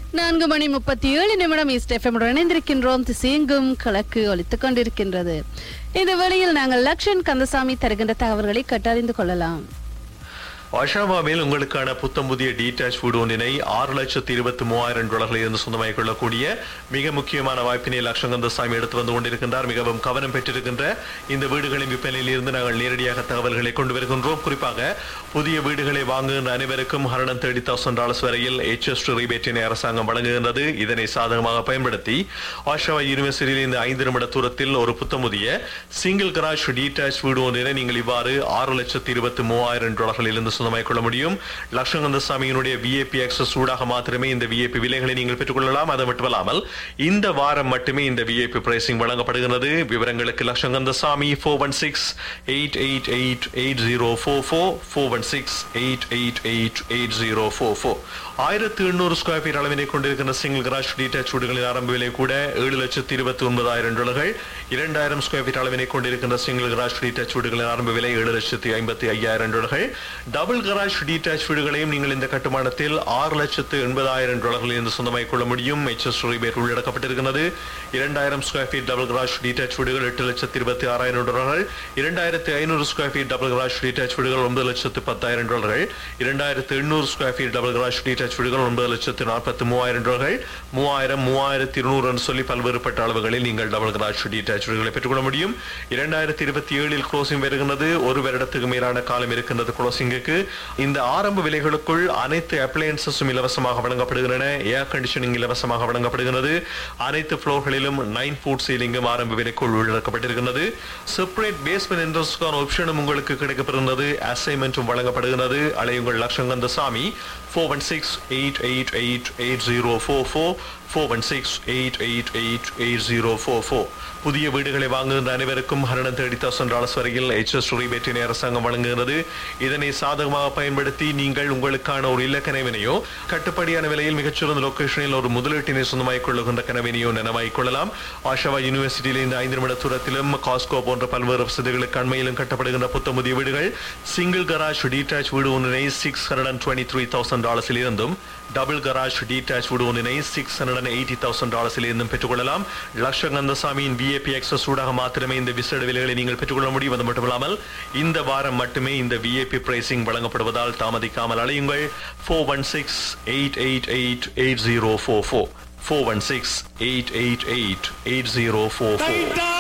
நான்கு மணி முப்பத்தி ஏழு நிமிடம் ஈஸ்ட் எஃப்எம் இணைந்திருக்கின்றோம் திசையெங்கும் கிழக்கு ஒலித்துக் கொண்டிருக்கின்றது இந்த வேளையில் நாங்கள் லக்ஷன் கந்தசாமி தருகின்ற தகவல்களை கட்டறிந்து கொள்ளலாம் அஷாவாவில் உங்களுக்கான புத்தம் புதிய டீடாச் வீடு ஒன்றினை ஆறு லட்சத்தி இருபத்தி மூவாயிரம் டாலர்களில் இருந்து சொந்தமாகிக் கொள்ளக்கூடிய மிக முக்கியமான வாய்ப்பினை லட்சங்கந்தசாமி எடுத்து வந்து கொண்டிருக்கின்றார் மிகவும் கவனம் பெற்றிருக்கின்ற இந்த வீடுகளின் விற்பனையில் இருந்து நாங்கள் நேரடியாக தகவல்களை கொண்டு வருகின்றோம் குறிப்பாக புதிய வீடுகளை வாங்குகின்ற அனைவருக்கும் ஹரணம் தேர்ட்டி தௌசண்ட் டாலர்ஸ் வரையில் எச்எஸ் ரீபேட்டினை அரசாங்கம் வழங்குகின்றது இதனை சாதகமாக பயன்படுத்தி ஆஷாவா யூனிவர்சிட்டியில் இந்த ஐந்து நிமிட தூரத்தில் ஒரு புத்தமுதிய சிங்கிள் கராஜ் டீடாச் வீடு ஒன்றினை நீங்கள் இவ்வாறு ஆறு லட்சத்தி இருபத்தி மூவாயிரம் டாலர்களில் இருந்து சொந்தமாக்கிக் கொள்ள முடியும் லட்சங்கந்தசாமியினுடைய விஏபி ஆக்சஸ் ஊடாக மாத்திரமே இந்த விஏபி விலைகளை நீங்கள் பெற்றுக்கொள்ளலாம் அது மட்டுமல்லாமல் இந்த வாரம் மட்டுமே இந்த விஏபி பிரைசிங் வழங்கப்படுகிறது விவரங்களுக்கு லட்சங்கந்தசாமி four one six eight eight eight eight zero four four four one six eight eight eight eight zero four four ஆயிரத்தி எண்ணூறு ஸ்கொயர் ஃபீட் அளவினை கொண்டிருக்கின்ற சிங்கிள் கிராஷ் டீடாச் வீடுகளின் ஆரம்ப விலை கூட ஏழு லட்சத்தி இருபத்தி ஒன்பதாயிரம் டாலர்கள் இரண்டாயிரம் ஸ்கொயர் ஃபீட் அளவினை கொண்டிருக்கின்ற சிங்கிள் கிராஷ் டீடாச் வீடுகளின் ஆரம்ப விலை ஏழு லட்சத்தி ஐம்பத்தி ஐயாயிரம் டாலர்கள் டபுள் கராஜ் டீடாச் வீடுகளையும் நீங்கள் இந்த கட்டுமானத்தில் ஆறு லட்சத்து எண்பதாயிரம் டாலர்களில் இருந்து சொந்தமாக்கிக் கொள்ள முடியும் எச்எஸ் ரிபேட் உள்ளடக்கப்பட்டிருக்கிறது இரண்டாயிரம் square feet double garage detach வீடுகள் எட்டு லட்சத்து இருபத்தி ஆறாயிரம் டாலர்கள் இரண்டாயிரத்து ஐநூறு square feet double garage detach வீடுகள் ஒன்பது லட்சத்து பத்தாயிரம் டாலர்கள் இரண்டாயிரத்து எண்ணூறு square feet double garage detach வீடுகள் ஒன்பது லட்சத்து நாற்பத்தி மூவாயிரம் டாலர்கள் மூவாயிரம் மூவாயிரத்தி இருநூறு சொல்லி பல்வேறுபட்ட அளவுகளில் நீங்கள் டபுள் கராஜ் டீடாச் வீடுகளை பெற்றுக்கொள்ள முடியும் இரண்டாயிரத்தி இருபத்தி ஏழில் க்ளோசிங் வருகிறது ஒரு வருடத்துக்கு மேலான காலம் இருக்கின்றது க்ளோசிங்குக்கு இந்த ஆரம்ப விலைகளுக்குள் அனைத்து அப்ளையன்சஸும் இலவசமாக வழங்கப்படுகின்றன ஏர் கண்டிஷனிங் இலவசமாக வழங்கப்படுகிறது அனைத்து ஃப்ளோர்களிலும் நைன் ஃபுட் சீலிங்கும் ஆரம்ப விலைக்குள் உள்ளடக்கப்பட்டிருக்கிறது செப்பரேட் பேஸ்மெண்ட் இன்ட்ரெஸ்டுக்கான ஆப்ஷனும் உங்களுக்கு கிடைக்கப்பெறுகிறது அசைன்மெண்ட்டும் வழங்கப்படுகிறது அலையுங்கள் லட்சங்கந்த சாமி four one six eight eight eight eight zero four four four one six eight eight eight eight zero four four புதிய வீடுகளை வாங்குகின்ற அனைவருக்கும் ஹரணம் தேர்ட்டி தௌசண்ட் டாலர்ஸ் வரையில் எச்எஸ் ரீபேட்டினை அரசாங்கம் வழங்குகிறது இதனை சாதகமாக பயன்படுத்தி நீங்கள் உங்களுக்கான ஒரு இல்ல கனவினையோ கட்டுப்படியான விலையில் மிகச்சிறந்த லொகேஷனில் ஒரு முதலீட்டினை சொந்தமாக்கிக் கொள்ளுகின்ற கனவினையோ நனவாக்கிக் கொள்ளலாம் ஆஷாவா யூனிவர்சிட்டியில் இந்த ஐந்து நிமிட தூரத்திலும் காஸ்கோ போன்ற பல்வேறு வசதிகளுக்கு அண்மையிலும் கட்டப்படுகின்ற புத்த புதிய வீடுகள் சிங்கிள் கராஜ் டீடாச் வீடு ஒன்றினை six hundred and twenty three thousand டாலர்ஸில் இருந்தும் டபுள் கராஜ் டீடாச் வீடு ஒன்றினை six hundred and eighty thousand டாலர்ஸில் இருந்தும் பெற்றுக்கொள்ளலாம் லட்சங்கந்தசாமியின் விஏபி எக்ஸஸ் ஊடாக மாத்திரமே இந்த விசேட விலைகளை நீங்கள் பெற்றுக்கொள்ள முடியும் அது மட்டுமில்லாமல் இந்த வாரம் மட்டுமே இந்த விஏபி பிரைசிங் வழங்கப்படுவதால் தாமதிக்காமல் அலையுங்கள் four one six eight eight eight eight zero four four four one six eight eight eight eight zero four four